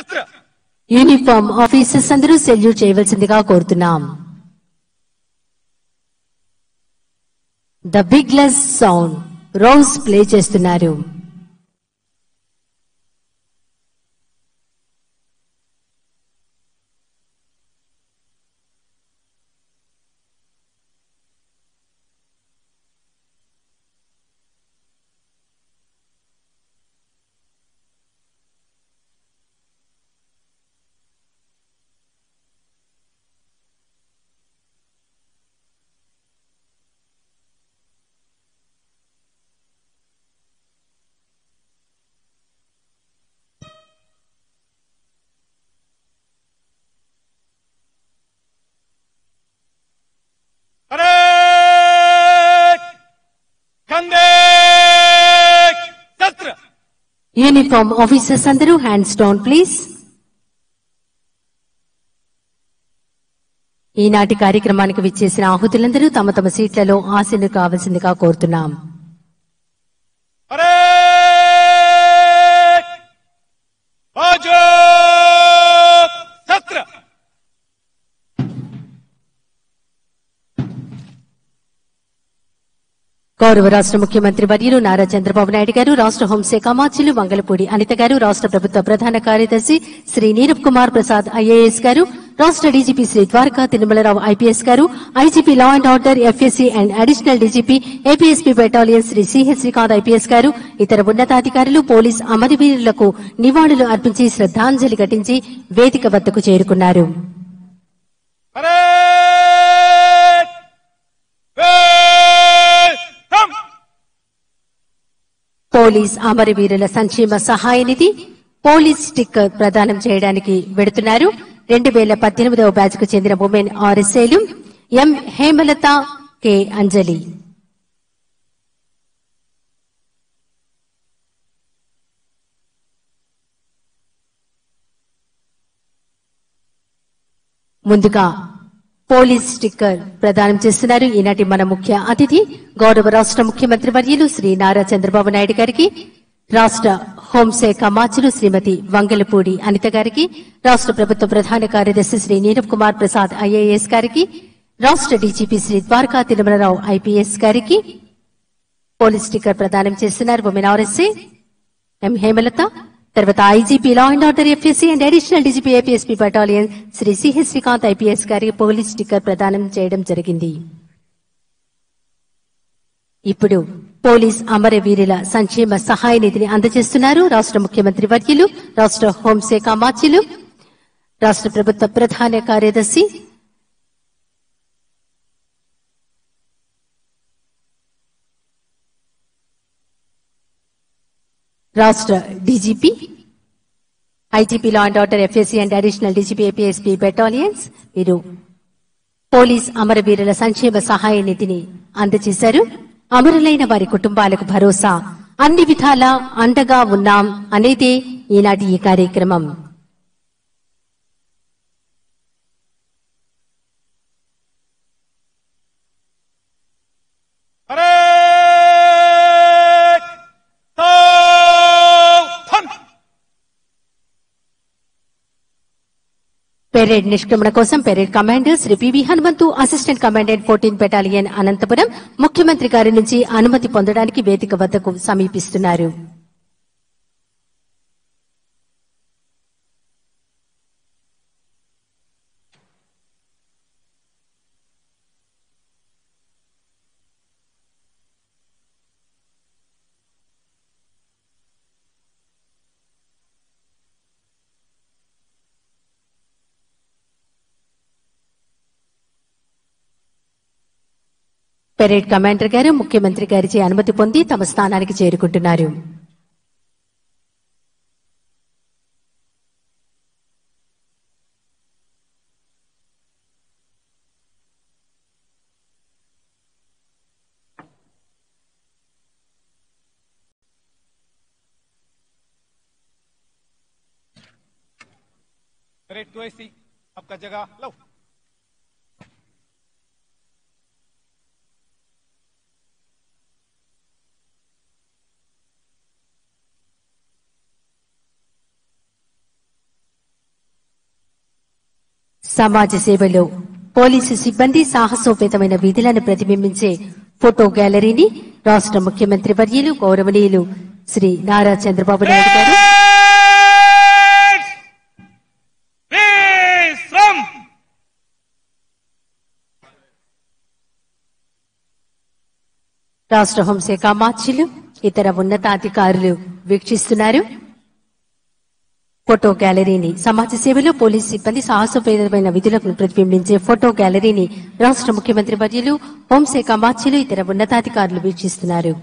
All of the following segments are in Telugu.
శస్త్ర యూనిఫామ్ ఆఫీసర్స్ అందరూ సెల్యూట్ చేయవలసిందిగా కోరుతున్నాం the buglers sound rouse play చేస్తున్నారు పరేడ్ కందే శస్త్ర యూనిఫామ్ ఆఫీసర్స్ అందరూ హ్యాండ్స్ డౌన్ ప్లీజ్ ఈనాటి కార్యక్రమానికి విచ్చేసిన ఆహుతులందరూ తమ తమ సీట్లలో ఆశను కావలసిందిగా కోరుతున్నాం పరేడ్ బాజో శస్త్ర గౌరవ రాష్ట్ర ముఖ్యమంత్రి వర్యులు నారా చంద్రబాబు నాయుడు గారు రాష్ట్ర హోంశాఖ మార్చులు మంగళపూడి అనిత గారు రాష్ట్ర ప్రభుత్వ ప్రధాన కార్యదర్శి శ్రీ నీరబ్ కుమార్ ప్రసాద్ ఐఏఎస్ గారు రాష్ట్ర DGP Shri Dwaraka Tirumala Rao IPS garu IGP law and order FSC and additional DGP APSP battalion Shri CH Srikanth IPS garu ఇతర ఉన్నతాధికారులు పోలీస్ అమరవీరులకు నివాళులు అర్పించి శ్రద్ధాంజలి ఘటించి వేదిక వద్దకు చేరుకున్నారు పరేడ్ వేల్కమ్ పోలీస్ అమరవీరుల సంక్షేమ సహాయ నిధి పోలీస్ స్టిక్కర్ ప్రదానం చేయడానికి వెడుతున్నారు రెండు వేల పద్దెనిమిదవ బ్యాచ్ కు చెందిన ఉమెన్ ఆర్ఎస్ఏలు ఎం హేమలత కె అంజలి ముందుగా పోలీస్ స్టిక్కర్ ప్రదానం చేస్తున్నారు ఈనాటి మన ముఖ్య అతిథి గౌరవ రాష్ట్ర ముఖ్యమంత్రి వర్యులు శ్రీ నారా చంద్రబాబు నాయుడు గారికి రాష్ట్ర హోంశాఖ మార్చులు శ్రీమతి వంగలపూడి అనిత గారికి రాష్ట్ర ప్రభుత్వ ప్రధాన కార్యదర్శి శ్రీ నీరబ్ కుమార్ ప్రసాద్ ఐఏఎస్ గారికి రాష్ట్ర డీజీపీ శ్రీ ద్వారకా తిరుమలరావు ఐపీఎస్ గారికి పోలీస్ స్టిక్కర్ ప్రదానం చేస్తున్నారు ఉమెన్ ఆర్ఎస్ఏ ఎం హేమలత తర్వాత IGP law and order FSC and additional DGP APSP battalion Shri CH Srikanth IPS గారికి పోలీస్ స్టిక్కర్ ప్రదానం చేయడం జరిగింది ఇప్పుడు పోలీస్ అమరవీరుల సంక్షేమ సహాయ నిధిని అందజేస్తున్నారు రాష్ట్ర ముఖ్యమంత్రి వర్యులు రాష్ట్ర హోంశాఖ మార్చిలు రాష్ట్ర ప్రభుత్వ ప్రధాన కార్యదర్శి రాష్ట్ర DGP IGP law and order FSC and additional DGP APSP battalions వీరు పోలీస్ అమరవీరుల సంక్షేమ సహాయ నిధిని అందజేశారు అమరులైన వారి కుటుంబాలకు భరోసా అన్ని విధాలా అండగా ఉన్నాం అనేదే ఈనాటి ఈ కార్యక్రమం పరేడ్ థన్ పెరేడ్ నిష్క్రమణ కోసం parade commander Shri PV Hanumanthu assistant commandant fourteen battalion Anantapuram ముఖ్యమంత్రి గారి నుంచి అనుమతి పొందడానికి వేదిక వద్దకు సమీపిస్తున్నారు పెరేడ్ కమాండర్ గారు ముఖ్యమంత్రి గారిచే అనుమతి పొంది తమ స్థానానికి చేరుకుంటున్నారు परेड टू ऐसी आपका जगह लो సమాజ సేవలో పోలీసు సిబ్బంది సాహసోపేతమైన విధులను ప్రతిబింబించే ఫోటో గ్యాలరీని రాష్ట్ర ముఖ్యమంత్రి వర్యులు గౌరవనీయులు శ్రీ నారా చంద్రబాబు నాయుడు గారు విశ్రం రాష్ట్ర హోంశాఖ మార్చిలు ఇతర ఉన్నతాధికారులు వీక్షిస్తున్నారు ఫోటో గ్యాలరీని సమాజ సేవలో పోలీసు సిబ్బంది సాహసోపేతమైన విధులకు ప్రతిబింబించే ఫోటో గ్యాలరీని రాష్ట్ర ముఖ్యమంత్రి వర్యులు హోంశాఖ మార్చిలు ఇతర ఉన్నతాధికారులు వీక్షిస్తున్నారు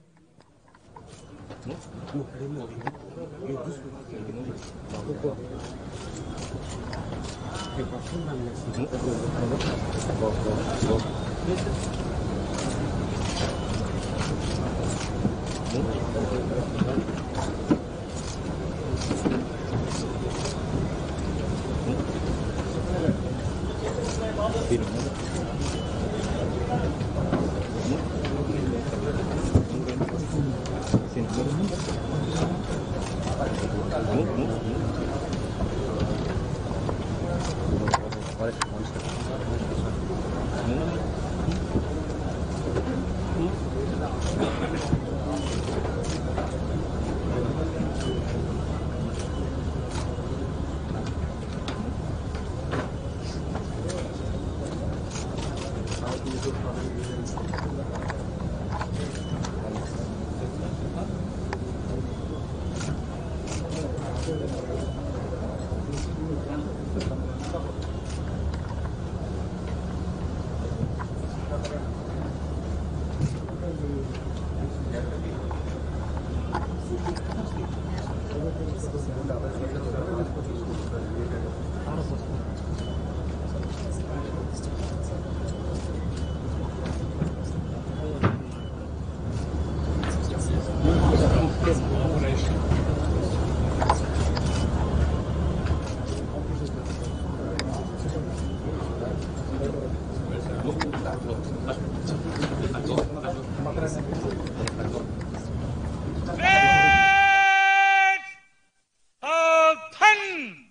Alten!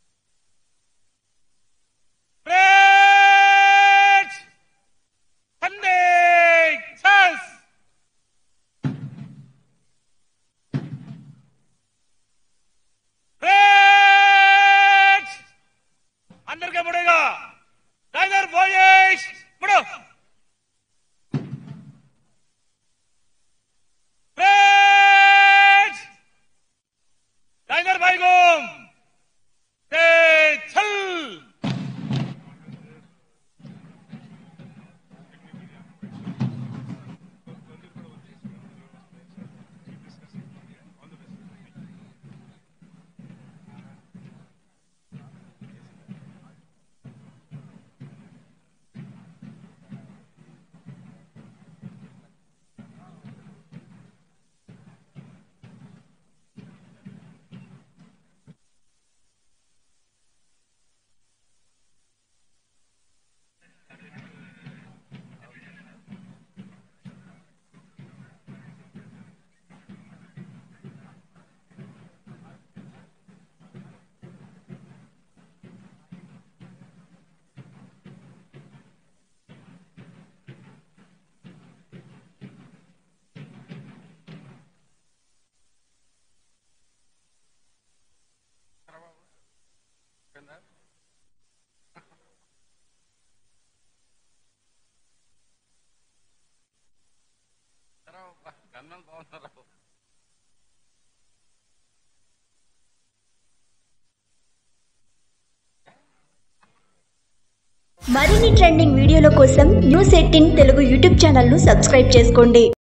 Brett! Handig! Sass! Brett! అందరికీ ముడిగా టైగర్ బాయేష్ ముడు బ్రేడ్ टाइगर भाई गुम ते चल మరిన్ని ట్రెండింగ్ వీడియోల కోసం న్యూస్ ఎయిటీన్ తెలుగు యూట్యూబ్ ఛానల్ను సబ్స్క్రైబ్ చేసుకోండి